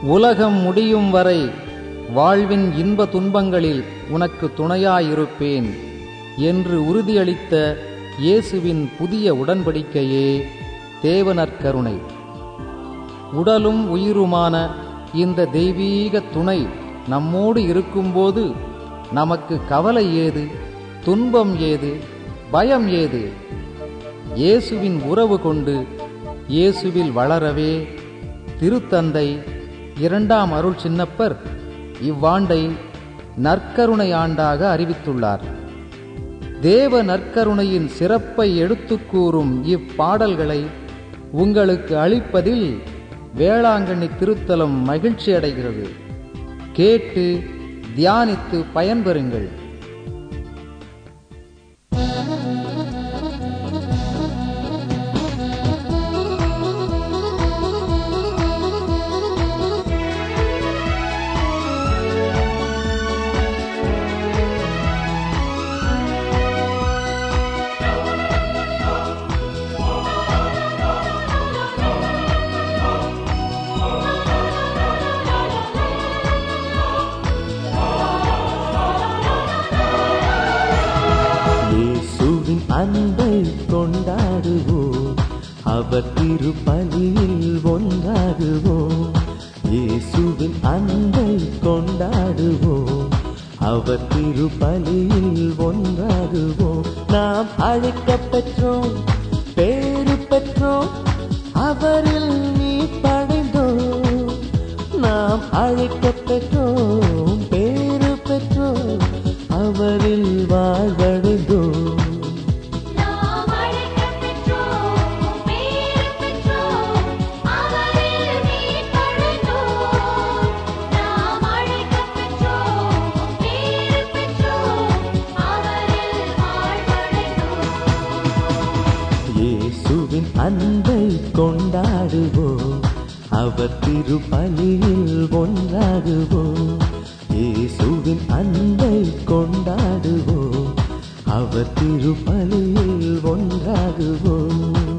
உலகம் முடியும் வரை வாழ்வின் இன்ப துன்பங்களில் உனக்கு துணையாயிருப்பேன் என்று உறுதியளித்த இயேசுவின் புதிய உடன்படிக்கையே தேவனற்கருணை உடலும் உயிருமான இந்த தெய்வீக துணை நம்மோடு இருக்கும்போது நமக்கு கவலை ஏது துன்பம் ஏது பயம் ஏது இயேசுவின் உறவு கொண்டு இயேசுவில் வளரவே திருத்தந்தை இரண்டாம் அருள் சின்னப்பர் இவ்வாண்டை நற்கருணை ஆண்டாக அறிவித்துள்ளார் தேவ நற்கருணையின் சிறப்பை எடுத்துக் கூறும் இப்பாடல்களை உங்களுக்கு அளிப்பதில் வேளாங்கண்ணி திருத்தலம் மகிழ்ச்சி அடைகிறது கேட்டு தியானித்து பயன்பெறுங்கள் இயேசுவின் அன்பை கொண்டாடுவோம் அவர் திருப்பலியில் ஒன்றாடுவோம் இயேசுவின் அன்பை கொண்டாடுவோம் அவர் திருப்பலியில் ஒன்றாடுவோம் நாம் அழைக்கப் பெற்றோம் பேறு பெற்றோம் அவரில் நீ படைந்தோம் நாம் அழைக்கப் பெற்றோம் பேறு பெற்றோம் அவரில் வாழ்வடைந்தோம் நாம் அழைக்கப் பெற்றோம் பேறு பெற்றோம் அவரில் மீட்படைந்தோம் நாம் அழைக்கப் பெற்றோம் பேறு பெற்றோம் அவரில் வாழ்வடைந்தோம் இயேசுவின் அன்பை கொண்டாடுவோம் அவர் திருப்பலியில் ஒன்றாடுவோம் இயேசுவின் அன்பை கொண்டாடுவோம் அவர் திருப்பலியில் ஒன்றாடுவோம்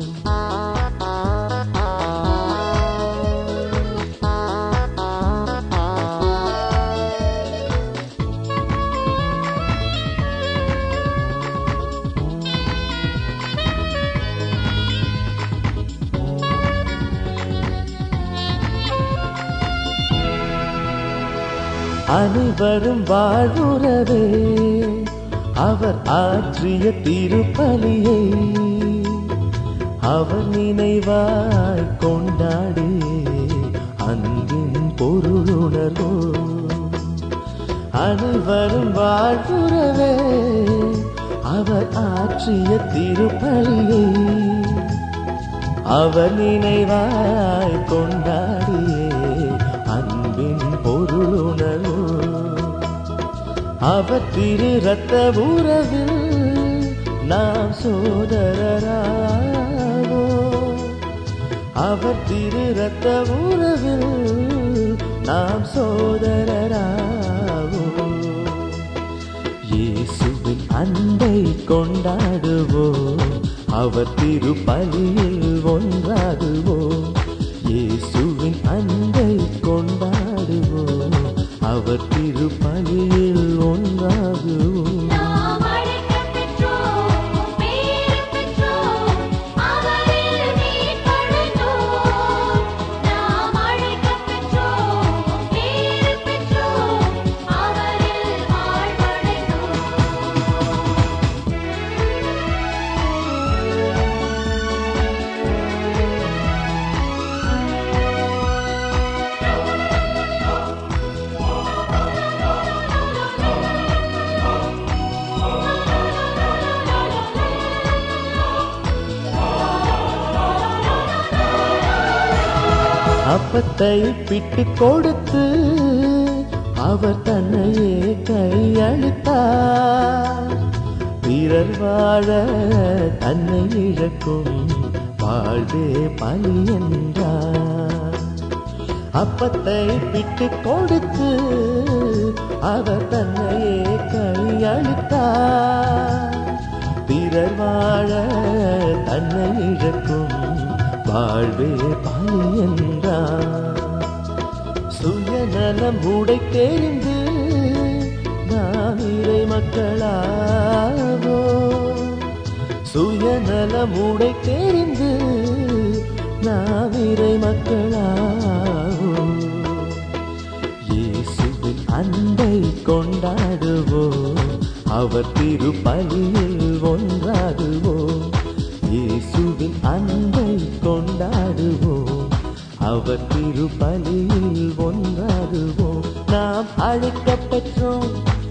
அனைவரும் வாழ்வுறவே அவர் ஆற்றிய திருப்பலியை அவர் நினைவாய் கொண்டாடி அன்பின் பொருளுணர்வோ அனைவரும் வாழ்வுறவே அவர் ஆற்றிய திருப்பலியை அவர் நினைவாய் கொண்டாடியே அன்பின் பொருளுணர்வு அவர் திரு ரத்த உறவில் நாம் சோதரராவோ அவர் திரு ரத்த உறவில் நாம் சோதரராவோ இயேசுவின் அன்பை கொண்டாடுவோம் அவர் திருப்பலியில் ஒன்றாடுவோம் இயேசுவின் அன்பை கொண்டாடுவோம் அவர் திருப்பலியில் ஒன்றாகுவோம் நாம் அழைக்கப் பெற்றோம் பேறு பெற்றோம் அவரில் மீட்படைந்தோம் நாம் அழைக்கப் பெற்றோம் பேறு பெற்றோம் அவரில் வாழ்வடைந்தோம் அப்பத்தை பிட்டு கொடுத்து அவர் தன்னையே கையளித்தார் பிறர் வாழ தன்னை இழக்கும் வாழ்வே பலி என்றார் அப்பத்தை பிட்டு கொடுத்து அவர் தன்னையே கையளித்தார் பிறர் வாழ தன்னை இழக்கும் வாழ்வே பலி என்றார் சுயநலம் உடை தெரிந்து நாம் இறை மக்களாவோ சுயநலம் உடை தெரிந்து நாம் இறை மக்களாவோ இயேசுவின் அன்பை கொண்டாடுவோம் அவர் திருப்பலியில் ஒன்றாடுவோம் இயேசுவின் அன்பை கொண்டாடுவோம் அவர் திருப்பலியில் ஒன்றாடுவோம் நாம் அழைக்கப் பெற்றோம்